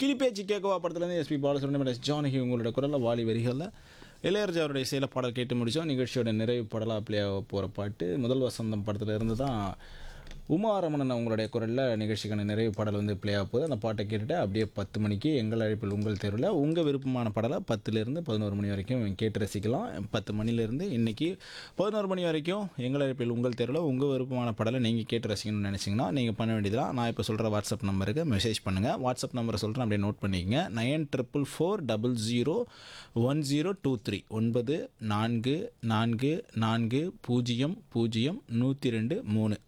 கிளிப்பேச்சு கேட்கவா படத்துலேருந்து SP Balasubramaniam S Janaki உங்களோட குரலில் வாலி வரிகளில் இளையராஜா அவருடைய இசையில பாடல் கேட்டு முடித்தோம் நிகழ்ச்சியோட நிறைவு பாடலாக ப்ளே ஆக போகிற பாட்டு முதல் வசந்தம் படத்துல இருந்து தான் உமாரமணன் அவங்களுடைய குரலில் நிகழ்ச்சிக்கான நிறைவு பாடல் வந்து ப்ளே ஆக போகுது அந்த பாட்டை கேட்டுட்டு அப்படியே பத்து மணிக்கு எங்கள் அழைப்பில் உங்கள் தேர்வில் உங்கள் விருப்பமான பாடலை பத்துலேருந்து பதினோரு மணி வரைக்கும் கேட்டு ரசிக்கலாம் பத்து மணிலேருந்து இன்றைக்கி பதினோரு மணி வரைக்கும் எங்கள் அழைப்பில் உங்கள் தேர்வில் உங்கள் விருப்பமான பாடலை நீங்கள் கேட்டு ரசிக்கணும்னு நினச்சிங்கன்னா நீங்கள் பண்ண வேண்டியதுலாம் நான் இப்போ சொல்கிற வாட்ஸ்அப் நம்பருக்கு மெசேஜ் பண்ணுங்கள் வாட்ஸ்அப் நம்பரை சொல்கிறேன் அப்படியே நோட் பண்ணிக்கங்க nine triple four double zero one zero two three ஒன்பது நான்கு நான்கு நான்கு பூஜ்ஜியம் பூஜ்ஜியம் நூற்றி ரெண்டு மூணு